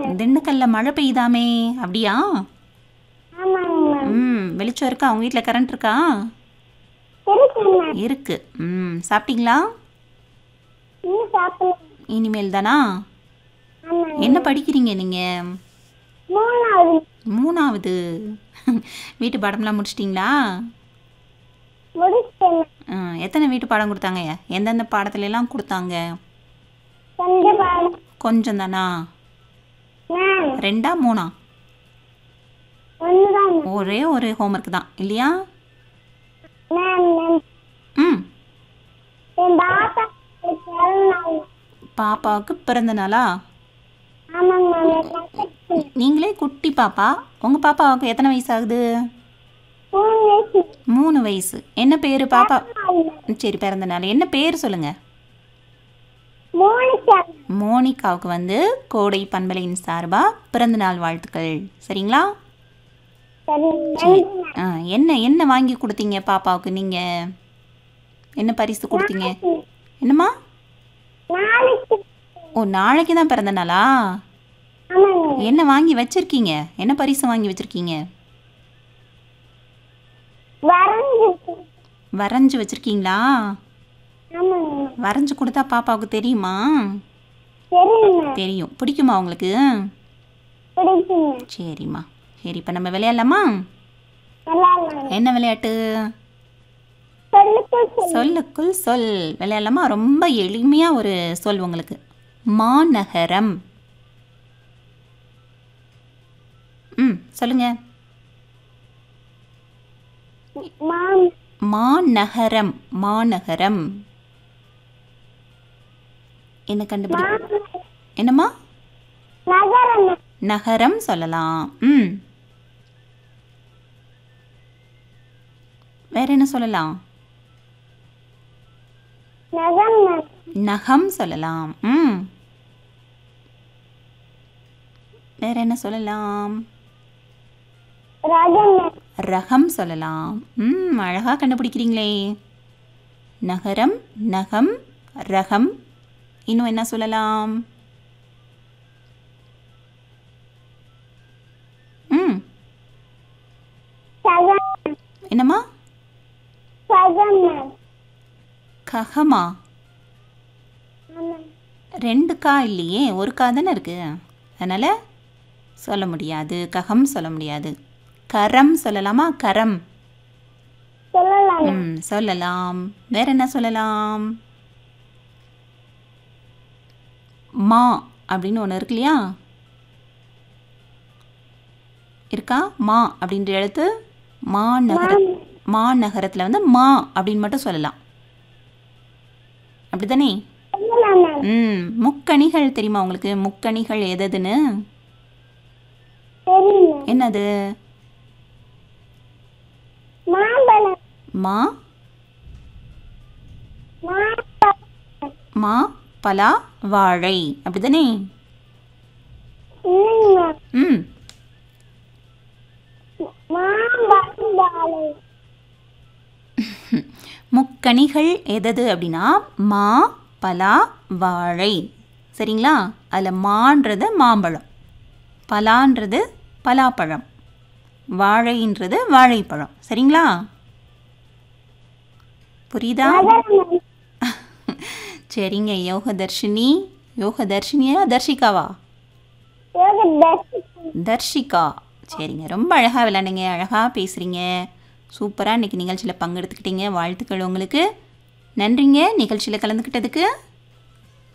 திண்டுக்கல்ல மழை பெய்யுதாமே அப்படியா ஆமாங்க மேம் ம் வெளிச்சம் இருக்கா உங்கள் வீட்டில் கரண்ட் இருக்கா இருக்குங்க மேம் இருக்கு ம் சாப்பிட்டீங்களா இன்னும் சாப்பிடல இனிமேல் தானா ஆமாங்க என்ன படிக்கிறீங்க நீங்கள் மூணாவது மூணாவது வீட்டு பாடம்லாம் முடிச்சிட்டிங்களா முடிச்சிட்டேன் ஆ, எத்தனை வீட்டு பாடம் கொடுத்தாங்க எந்தெந்த பாடத்துல எல்லாம் கொடுத்தாங்க ரெண்டு பாடம் கொஞ்சம் தானா மேம் ரெண்டா மூணா ஒண்ணுதான் மேம் ஒரே ஒரு ஹோம்ஒர்க் தான் இல்லையா மேம் மேம் ம் என் பாப்பா பிறந்தநாள் பாப்பாவுக்கு பிறந்த நாளா ஆமாங்க மேம் எல்லாத்தையும் நீங்களே குட்டி பாப்பா உங்கள் பாப்பாவுக்கு எத்தனை வயசு ஆகுது மூணு வயசு மூணு வயசு என்ன பேர் பாப்பா நாள் மேம். சரி பிறந்த நாள் என்ன பேர் சொல்லுங்கள் மூணு சார் மோனிகாவுக்கு வந்து கோடை பண்பலையின் சார்பாக பிறந்த நாள் வாழ்த்துக்கள் சரிங்களா சரி நன்றி மேம் ஆ என்ன என்ன வாங்கி கொடுத்தீங்க பாப்பாவுக்கு நீங்கள் என்ன பரிசு கொடுத்தீங்க என்னம்மா நாளைக்கு ஓ நாளைக்கு தான் பிறந்த நாளா ஆமாங்க என்ன வாங்கி வச்சிருக்கீங்க என்ன பரிசு வாங்கி வச்சிருக்கீங்க வரைஞ்சிருக்கு வரைஞ்சி வச்சிருக்கீங்களா ஆமாங்க வரைஞ்சி கொடுத்தா பாப்பாவுக்கு தெரியுமா சரிங்க தெரியும் பிடிக்குமா உங்களுக்கு பிடிக்குங்க சரிம்மா சரி இப்போ நம்ம விளையாடலாமா நல்லா இல்லைங்க என்ன விளையாட்டு சொல்லுக்கு சொல்லு சொல்லுக்குள் சொல் விளையாடலாமா ரொம்ப எளிமையாக ஒரு சொல் உங்களுக்கு மாநகரம் ம் சொல்லுங்க மாம் மாநகரம் மாநகரம் என்ன கண்டுபிடி மாம் என்னம்மா நகரம் நகரம் சொல்லலாம் ம் வேற என்ன சொல்லலாம் நகம் நகம் சொல்லலாம் ம் வேற என்ன சொல்லலாம் ரகம் ரகம் சொல்லலாம் ம் அழகாக கண்டுபிடிக்கிறீங்களே நகரம் நகம் ரகம் இன்னும் என்ன சொல்லலாம் ம் சகம் என்னம்மா சகம் ககமா ஆமாம் ரெண்டு கா இல்லையே ஒரு கா தானே இருக்கு அதனால் சொல்ல முடியாது ககம் சொல்ல முடியாது கரம் சொல்லலாமா கரம் சொல்லலாம் ம் சொல்லலாம் வேற என்ன சொல்லலாம் மா அப்படின்னு ஒன்று இருக்கு இல்லையா இருக்கா மா அப்படின்ற எழுத்து மா நகர மா நகரத்தில் வந்து மா அப்படின்னு மட்டும் சொல்லலாம் அப்படிதானே சொல்லலாம் மேம் ம் முக்கணிகள் தெரியுமா உங்களுக்கு முக்கணிகள் எதுன்னு தெரியும் என்னது மாம்பழம் மா மாம்பழம் மா பலா வாழை அப்படிதானே இல்லைங்க ம் மாம்பழம் வாழை முக்கணிகள் எதது அப்படின்னா மா பலா வாழை சரிங்களா அதில் மான்றது மாம்பழம் பலான்றது பலாப்பழம் வாழைன்றது வாழைப்பழம் சரிங்களா புரியுதா நகரம் சரிங்க யோக தர்ஷினி யோக தர்ஷினியா தர்ஷிகாவா யோக தர்ஷி தர்ஷிகா சரிங்க ரொம்ப அழகாக விளையாடுங்க அழகாக பேசுகிறீங்க சூப்பராக இன்றைக்கி நிகழ்ச்சியில் பங்கெடுத்துக்கிட்டீங்க வாழ்த்துக்கள் உங்களுக்கு நன்றிங்க நிகழ்ச்சியில் கலந்துக்கிட்டதுக்கு